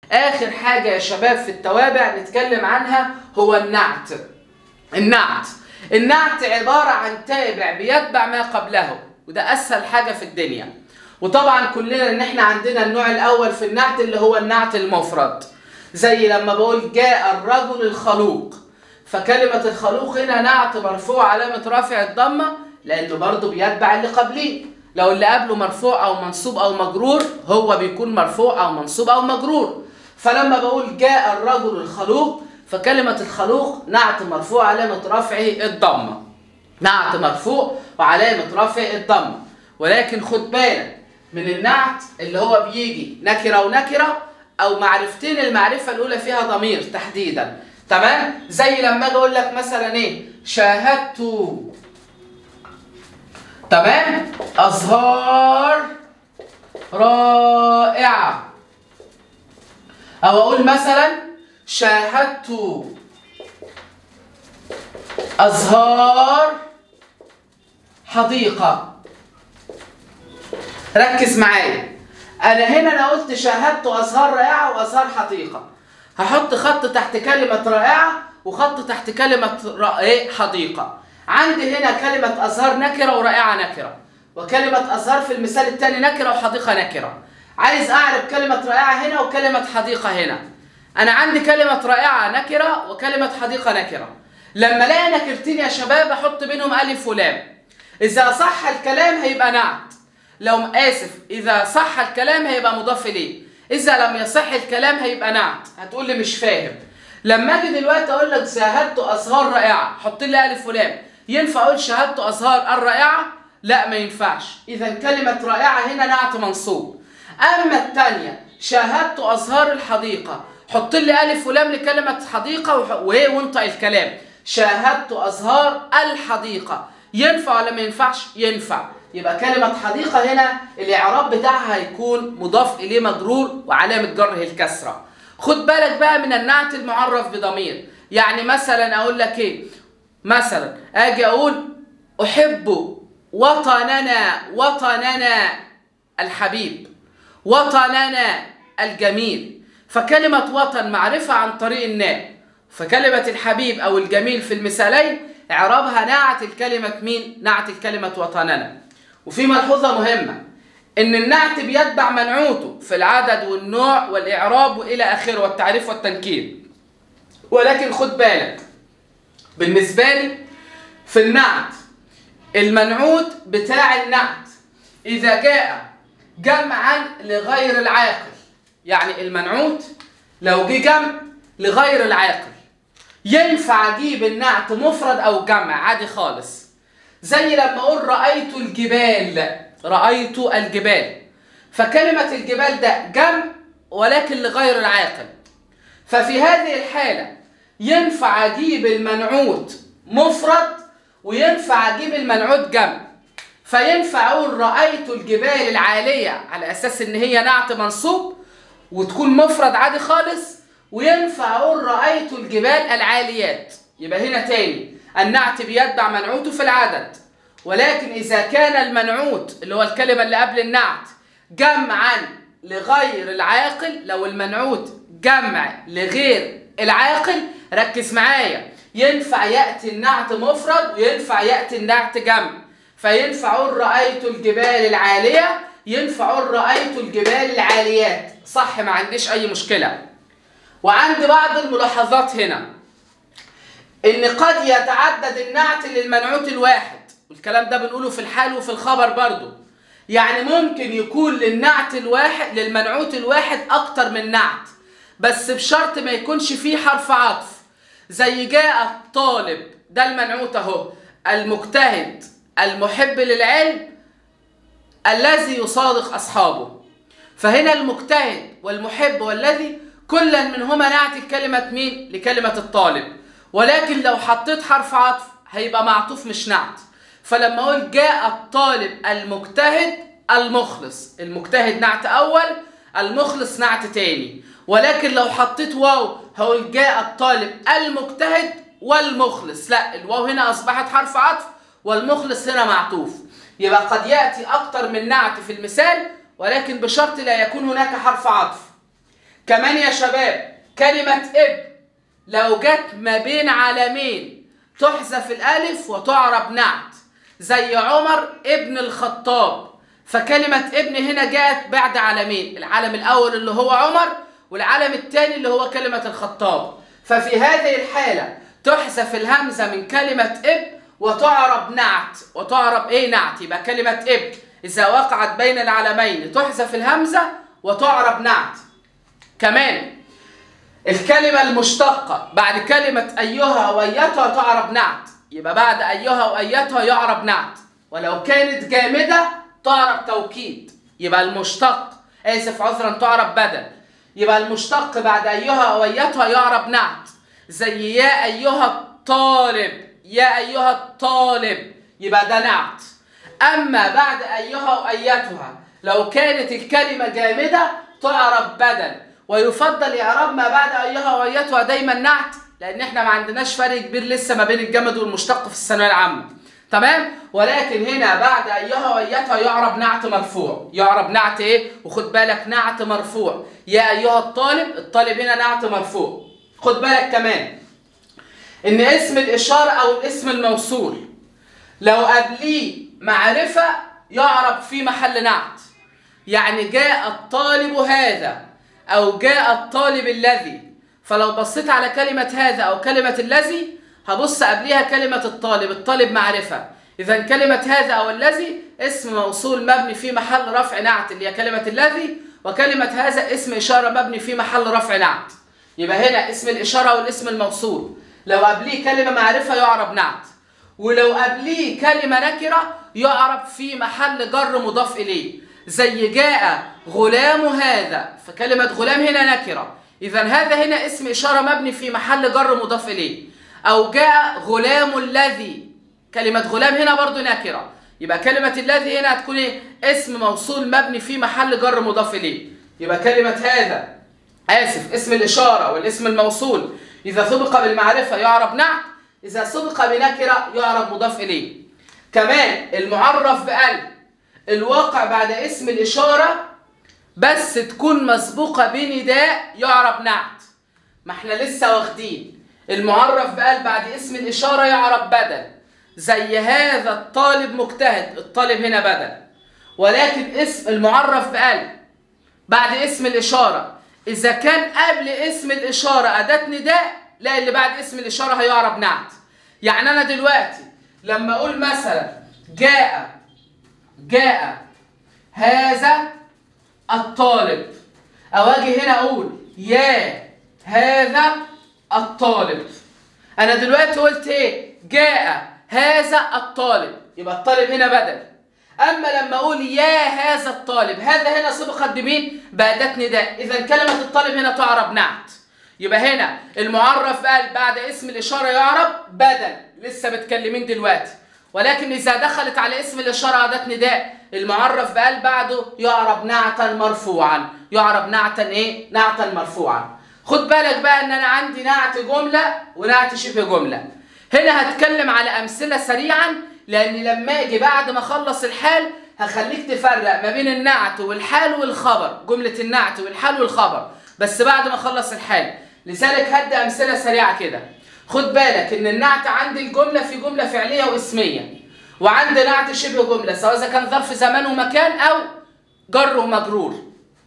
اخر حاجه يا شباب في التوابع نتكلم عنها هو النعت النعت النعت عباره عن تابع بيتبع ما قبله وده اسهل حاجه في الدنيا وطبعا كلنا ان احنا عندنا النوع الاول في النعت اللي هو النعت المفرد زي لما بقول جاء الرجل الخلوق فكلمة الخلوق هنا نعت مرفوع علامة رفع الضمة لأنه برضه بيتبع اللي قبليه لو اللي قبله مرفوع أو منصوب أو مجرور هو بيكون مرفوع أو منصوب أو مجرور فلما بقول جاء الرجل الخلوق فكلمة الخلوق نعت مرفوع علامة رفعه الضمة نعت مرفوع وعلامة رفع الضمة ولكن خد بالك من النعت اللي هو بيجي نكرة ونكرة أو معرفتين المعرفة الأولى فيها ضمير تحديدا تمام زي لما اجي اقول لك مثلا ايه شاهدت تمام ازهار رائعه او اقول مثلا شاهدت ازهار حديقه ركز معايا انا هنا انا قلت شاهدت ازهار رائعه وازهار حديقه هحط خط تحت كلمة رائعة وخط تحت كلمة رائع حديقة عندي هنا كلمة أزهار نكرة ورائعة نكرة وكلمة أزهار في المثال الثاني نكرة وحديقة نكرة عايز أعرف كلمة رائعة هنا وكلمة حديقة هنا أنا عندي كلمة رائعة نكرة وكلمة حديقة نكرة لما الاقي نكرتين يا شباب أحط بينهم ألف ولام إذا صح الكلام هيبقى نعت لو آسف إذا صح الكلام هيبقى مضاف إليه إذا لم يصح الكلام هيبقى نعت هتقول لي مش فاهم لما أجي دلوقتي أقول لك شاهدت أزهار رائعة حط لي ألف ولام ينفع أقول شاهدت أزهار الرائعة؟ لا ما ينفعش إذا كلمة رائعة هنا نعت منصوب أما الثانية شاهدت أزهار الحديقة حط لي ألف ولام لكلمة حديقة وإيه وانطق الكلام شاهدت أزهار الحديقة ينفع ولا ما ينفعش؟ ينفع يبقى كلمة حديقة هنا الإعراب بتاعها هيكون مضاف إليه مجرور وعلامة جره الكسرة. خد بالك بقى من النعت المعرف بضمير، يعني مثلا أقول لك إيه؟ مثلا أجي أقول أحب وطننا وطننا الحبيب وطننا الجميل فكلمة وطن معرفة عن طريق الناء فكلمة الحبيب أو الجميل في المثالين إعرابها نعت الكلمة مين؟ نعت الكلمة وطننا وفي ملحوظة مهمة إن النعت بيتبع منعوته في العدد والنوع والإعراب وإلى آخره والتعريف والتنكير ولكن خد بالك بالنسبة لي في النعت المنعوت بتاع النعت إذا جاء جمعا لغير العاقل يعني المنعوت لو جه جمع لغير العاقل ينفع اجيب النعت مفرد او جمع عادي خالص زي لما اقول رايت الجبال رايت الجبال فكلمه الجبال ده جمع ولكن لغير العاقل ففي هذه الحاله ينفع اجيب المنعوت مفرد وينفع اجيب المنعوت جمع فينفع اقول رايت الجبال العاليه على اساس ان هي نعت منصوب وتكون مفرد عادي خالص وينفع اقول رايت الجبال العاليات يبقى هنا تاني النعت بيتبع منعوته في العدد ولكن اذا كان المنعوت اللي هو الكلمه اللي قبل النعت جمعا لغير العاقل لو المنعوت جمع لغير العاقل ركز معايا ينفع ياتي النعت مفرد وينفع ياتي النعت جمع فينفع اقول رايت الجبال العاليه ينفع اقول رايت الجبال العاليات صح ما عنديش اي مشكله وعندي بعض الملاحظات هنا ان قد يتعدد النعت للمنعوت الواحد والكلام ده بنقوله في الحال وفي الخبر برضو يعني ممكن يكون للنعت الواحد للمنعوت الواحد اكتر من نعت بس بشرط ما يكونش فيه حرف عطف زي جاء الطالب ده المنعوت اهو المجتهد المحب للعلم الذي يصادق اصحابه فهنا المجتهد والمحب والذي كلا منهما نعت الكلمة مين؟ لكلمة الطالب ولكن لو حطيت حرف عطف هيبقى معطوف مش نعت فلما اقول جاء الطالب المجتهد المخلص المجتهد نعت اول المخلص نعت تاني ولكن لو حطيت واو هقول جاء الطالب المجتهد والمخلص لا الواو هنا اصبحت حرف عطف والمخلص هنا معطوف يبقى قد ياتي اكتر من نعت في المثال ولكن بشرط لا يكون هناك حرف عطف كمان يا شباب كلمة ابن لو جت ما بين علمين تحذف الألف وتعرب نعت زي عمر ابن الخطاب فكلمة ابن هنا جاءت بعد علمين العلم الأول اللي هو عمر والعلم الثاني اللي هو كلمة الخطاب ففي هذه الحالة تحذف الهمزة من كلمة ابن وتعرب نعت وتعرب ايه نعت يبقى كلمة ابن إذا وقعت بين العلمين تحذف الهمزة وتعرب نعت كمان الكلمة المشتقة بعد كلمة أيها وأيتها تعرب نعت يبقى بعد أيها وأيتها يعرب نعت ولو كانت جامدة تعرب توكيد يبقى المشتق آسف عذرا تعرب بدل يبقى المشتق بعد أيها وأيتها يعرب نعت زي يا أيها الطالب يا أيها الطالب يبقى ده نعت أما بعد أيها وأيتها لو كانت الكلمة جامدة تعرب بدل ويفضل إعراب ما بعد أيها وأيتها دايما نعت لأن إحنا ما عندناش فرق كبير لسه ما بين الجمد والمشتق في الثانوية العامة تمام ولكن هنا بعد أيها وأيتها يعرب نعت مرفوع يعرب نعت إيه وخد بالك نعت مرفوع يا أيها الطالب الطالب هنا نعت مرفوع خد بالك كمان إن اسم الإشارة أو الاسم الموصول لو قبليه معرفة يعرب في محل نعت يعني جاء الطالب هذا أو جاء الطالب الذي فلو بصيت على كلمة هذا أو كلمة الذي هبص قبليها كلمة الطالب الطالب معرفة إذا كلمة هذا أو الذي اسم موصول مبني في محل رفع نعت اللي هي كلمة الذي وكلمة هذا اسم إشارة مبني في محل رفع نعت يبقى هنا اسم الإشارة والاسم الموصول لو قبليه كلمة معرفة يعرب نعت ولو قبليه كلمة نكرة يعرب في محل جر مضاف إليه زي جاء غلام هذا فكلمة غلام هنا نكرة إذا هذا هنا اسم إشارة مبني في محل جر مضاف إليه أو جاء غلام الذي كلمة غلام هنا برضو نكرة يبقى كلمة الذي هنا هتكون إيه؟ اسم موصول مبني في محل جر مضاف إليه يبقى كلمة هذا آسف اسم الإشارة والاسم الموصول إذا سبق بالمعرفة يعرب نعت إذا سبق بنكرة يعرب مضاف إليه كمان المعرف بقلب الواقع بعد اسم الإشارة بس تكون مسبوقة بنداء يعرب نعت ما احنا لسه واخدين المعرف بقلب بعد اسم الإشارة يعرب بدل زي هذا الطالب مجتهد الطالب هنا بدل ولكن اسم المعرف بقلب بعد اسم الإشارة إذا كان قبل اسم الإشارة أداة نداء لا اللي بعد اسم الإشارة هيعرب نعت يعني أنا دلوقتي لما أقول مثلا جاء جاء هذا الطالب أو أجي هنا أقول يا هذا الطالب أنا دلوقتي قلت إيه جاء هذا الطالب يبقى الطالب هنا بدل أما لما أقول يا هذا الطالب هذا هنا سبقت بمين؟ بأداة نداء إذا كلمة الطالب هنا تعرب نعت يبقى هنا المعرف قال بعد اسم الإشارة يعرب بدل لسه متكلمين دلوقتي ولكن إذا دخلت على اسم الإشارة أداة نداء المعرف قال بعده يعرب نعتا مرفوعا يعرب نعتا إيه؟ نعتا مرفوعا خد بالك بقى إن أنا عندي نعت جملة ونعت شبه جملة هنا هتكلم على أمثلة سريعا لأن لما أجي بعد ما أخلص الحال هخليك تفرق ما بين النعت والحال والخبر جملة النعت والحال والخبر بس بعد ما أخلص الحال لذلك هدي أمثلة سريعة كده خد بالك إن النعت عندي الجملة في جملة فعلية واسمية وعندي نعت شبه جملة سواء إذا كان ظرف زمان ومكان أو جر ومجرور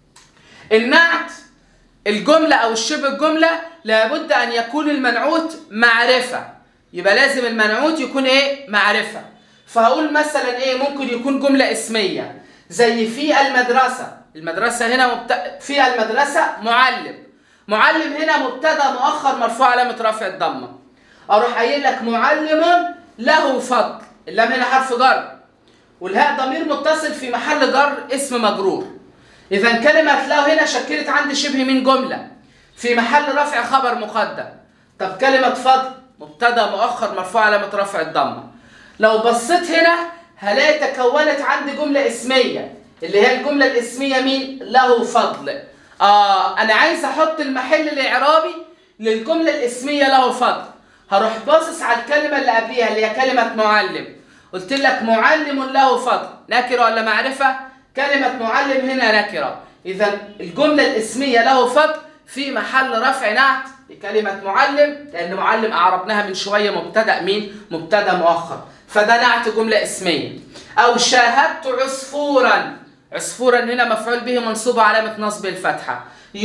النعت الجملة أو الشبه الجملة لابد أن يكون المنعوت معرفة يبقى لازم المنعوت يكون إيه معرفة فهقول مثلا إيه ممكن يكون جملة اسمية زي في المدرسة المدرسة هنا مبت... في المدرسة معلم معلم هنا مبتدا مؤخر مرفوع علامة رفع الضمة أروح قايل لك معلم له فضل اللام هنا حرف جر والهاء ضمير متصل في محل جر اسم مجرور إذا كلمة له هنا شكلت عندي شبه من جملة في محل رفع خبر مقدم طب كلمة فضل مبتدا مؤخر مرفوع علامة رفع الضمة لو بصيت هنا هلاقي تكونت عندي جملة اسمية اللي هي الجملة الاسمية مين؟ له فضل آه أنا عايز أحط المحل الإعرابي للجملة الاسمية له فضل هروح باصص على الكلمة اللي قبليها اللي هي كلمة معلم قلت لك معلم له فضل نكرة ولا معرفة؟ كلمة معلم هنا نكرة إذا الجملة الاسمية له فضل في محل رفع نعت لكلمة معلم لأن معلم أعربناها من شوية مبتدأ مين؟ مبتدأ مؤخر فده نعت جملة اسمية أو شاهدت عصفورا عصفورا هنا مفعول به منصوب علامة نصب الفتحة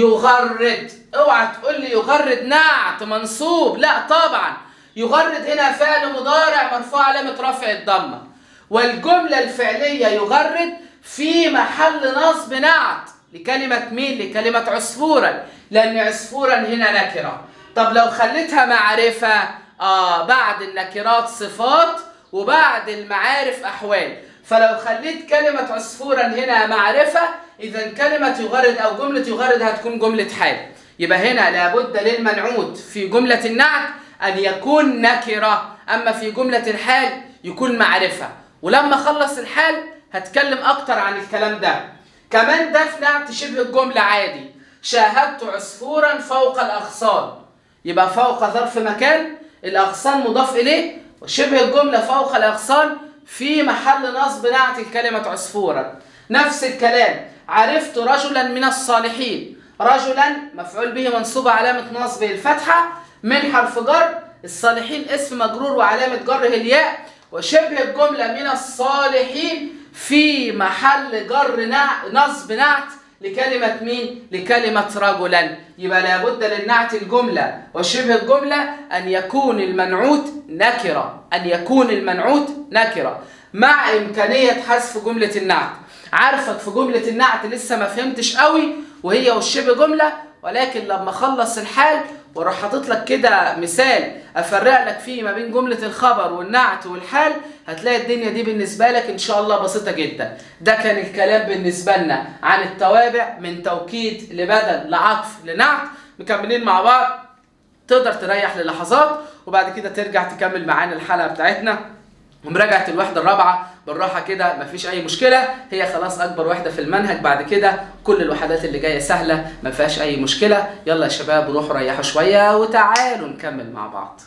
يغرد اوعى تقول لي يغرد نعت منصوب لا طبعا يغرد هنا فعل مضارع مرفوع علامة رفع الضمة والجملة الفعلية يغرد في محل نصب نعت لكلمة مين؟ لكلمة عصفورا لأن عصفورا هنا نكرة طب لو خليتها معرفة آه بعد النكرات صفات وبعد المعارف أحوال فلو خليت كلمة عصفورا هنا معرفة إذا كلمة يغرد أو جملة يغرد هتكون جملة حال يبقى هنا لابد للمنعوت في جملة النعت أن يكون نكرة أما في جملة الحال يكون معرفة ولما أخلص الحال هتكلم أكتر عن الكلام ده كمان ده في نعت شبه الجملة عادي شاهدت عصفورا فوق الأغصان يبقى فوق ظرف مكان الأغصان مضاف إليه وشبه الجملة فوق الأغصان في محل نصب نعت الكلمة عصفورا نفس الكلام عرفت رجلا من الصالحين رجلا مفعول به منصوب علامة نصبه الفتحة من حرف جر الصالحين اسم مجرور وعلامة جره الياء وشبه الجملة من الصالحين في محل جر نع... نصب نعت لكلمة مين؟ لكلمة رجلا يبقى لابد للنعت الجملة وشبه الجملة أن يكون المنعوت نكرة أن يكون المنعوت نكرة مع إمكانية حذف جملة النعت عارفك في جملة النعت لسه ما فهمتش قوي وهي والشبه جملة ولكن لما اخلص الحال واروح حاطط لك كده مثال افرق لك فيه ما بين جمله الخبر والنعت والحال هتلاقي الدنيا دي بالنسبه لك ان شاء الله بسيطه جدا ده كان الكلام بالنسبه لنا عن التوابع من توكيد لبدل لعطف لنعت مكملين مع بعض تقدر تريح للحظات وبعد كده ترجع تكمل معانا الحلقه بتاعتنا ومراجعة الوحدة الرابعة بالراحة كده مفيش أي مشكلة هي خلاص أكبر وحدة في المنهج بعد كده كل الوحدات اللي جاية سهلة ما فيهاش أي مشكلة يلا يا شباب روحوا ريحوا شوية وتعالوا نكمل مع بعض